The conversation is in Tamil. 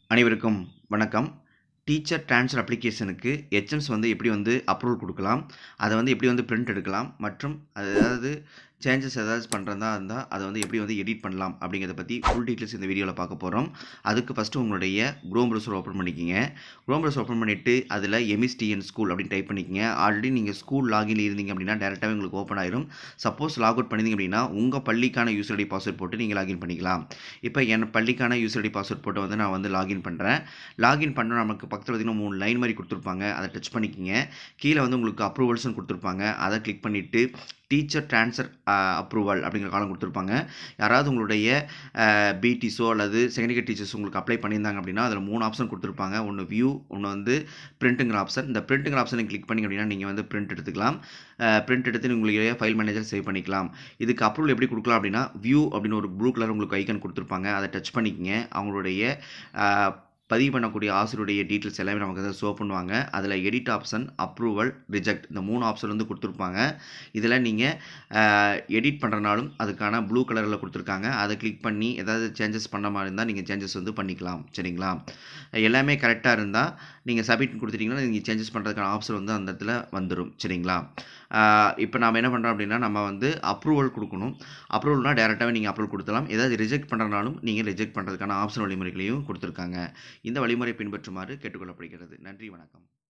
அனைவருக்கும் வணக்கம் டீச்சர் ட்ரான்ஸ்ஃபர் அப்ளிகேஷனுக்கு ஹெச்எம்ஸ் வந்து எப்படி வந்து அப்ரூவல் கொடுக்கலாம் அதை வந்து எப்படி வந்து பிரிண்ட் எடுக்கலாம் மற்றும் அது ஏதாவது சேஞ்சஸ் ஏதாவது பண்ணுறதா இருந்தால் அதை வந்து எப்படி வந்து எடிட் பண்ணலாம் அப்படிங்கிறத பற்றி ஃபுல் டீட்டெயில்ஸ் இந்த வீடியோவில் பார்க்க போகிறோம் அதுக்கு ஃபஸ்ட்டு உங்களுடைய குரோம் ப்ரௌசர் ஓப்பன் பண்ணிக்கிங்க குரோம் ப்ரௌசர் ஓப்பன் பண்ணிவிட்டு அதில் எம்எஸ்டிஎன் ஸ்கூல் அப்படின்னு டைப் பண்ணிக்கங்க ஆல்ரெடி நீங்கள் ஸ்கூல் லாகின்ல இருந்தீங்க அப்படின்னா டேரெக்டாகவே உங்களுக்கு ஓப்பன் ஆயிரும் சப்போஸ் லாக் அவுட் பண்ணிங்க அப்படின்னா உங்கள் பள்ளிக்கான யூசர் ஐடி பாஸ்வேர்ட் போட்டு நீங்கள் லாகின் பண்ணிக்கலாம் இப்போ என் பள்ளிக்கான யூசர் ஐடி பாஸ்வேர்ட் போட்டு வந்து நான் வந்து லாகின் பண்ணுறேன் லாகின் பண்ண நமக்கு பக்கத்தில் பார்த்தீங்கன்னா மூணு லைன் மாதிரி கொடுத்துருப்பாங்க அதை டச் பண்ணிக்கிங்க கீழே வந்து உங்களுக்கு அப்ரூவல்ஸ்னு கொடுத்துருப்பாங்க அதை கிளிக் பண்ணிவிட்டு டீச்சர் ட்ரான்ஸ்ஃபர் அப்ரூவல் அப்படிங்கிற காலம் கொடுத்துருப்பாங்க யாராவது உங்களுடைய பிடிஸோ அல்லது செகண்டரி டீச்சர்ஸ் உங்களுக்கு அப்ளை பண்ணியிருந்தாங்க அப்படின்னா அதில் மூணு ஆப்ஷன் கொடுத்துருப்பாங்க ஒன்று வியூ ஒன்று வந்து பிரிண்ட்டுங்கிற ஆப்ஷன் இந்த பிரிண்ட்டுங்கிற ஆப்ஷனை கிளிக் பண்ணிங்க அப்படின்னா நீங்கள் வந்து பிரிண்ட் எடுத்துக்கலாம் பிரிண்ட் எடுத்து உங்களுடைய ஃபைல் மேனேஜர் சேவ் பண்ணிக்கலாம் இதுக்கு அப்ரூவல் எப்படி கொடுக்கலாம் அப்படின்னா வியூ அப்படின்னு ஒரு ப்ளூ கலர் உங்களுக்கு ஐக்கன் கொடுத்துருப்பாங்க அதை டச் பண்ணிக்கங்க அவங்களுடைய பதிவு பண்ணக்கூடிய ஆசிரியருடைய டீட்டெயில்ஸ் எல்லாமே நமக்கு அதை ஷோ பண்ணுவாங்க அதில் எடிட் ஆப்ஷன் அப்ரூவல் ரிஜெக்ட் இந்த மூணு ஆப்ஷன் வந்து கொடுத்துருப்பாங்க இதில் நீங்கள் எடிட் பண்ணுறனாலும் அதுக்கான ப்ளூ கலரில் கொடுத்துருக்காங்க அதை கிளிக் பண்ணி ஏதாவது சேஞ்சஸ் பண்ண மாதிரி இருந்தால் நீங்கள் சேஞ்சஸ் வந்து பண்ணிக்கலாம் சரிங்களா எல்லாமே கரெக்டாக இருந்தால் நீங்கள் சப்மிட் கொடுத்துட்டிங்கன்னா நீங்கள் சேஞ்சஸ் பண்ணுறதுக்கான ஆப்ஷன் வந்து அந்த இடத்துல வந்துடும் சரிங்களா இப்போ நாம் என்ன பண்ணுறோம் அப்படின்னா நம்ம வந்து அப்ரூவல் கொடுக்கணும் அப்ரூவல்னால் டேரெக்டாகவே நீங்கள் அப்ரூவல் கொடுத்தலாம் ஏதாவது ரிஜெக்ட் பண்ணுறனாலும் நீங்கள் ரிஜெக்ட் பண்ணுறதுக்கான ஆப்ஷன் வழிமுறைகளையும் கொடுத்துருக்காங்க இந்த வழிமுறை பின்பற்றுமாறு கேட்டுக்கொள்ளப்படுகிறது நன்றி வணக்கம்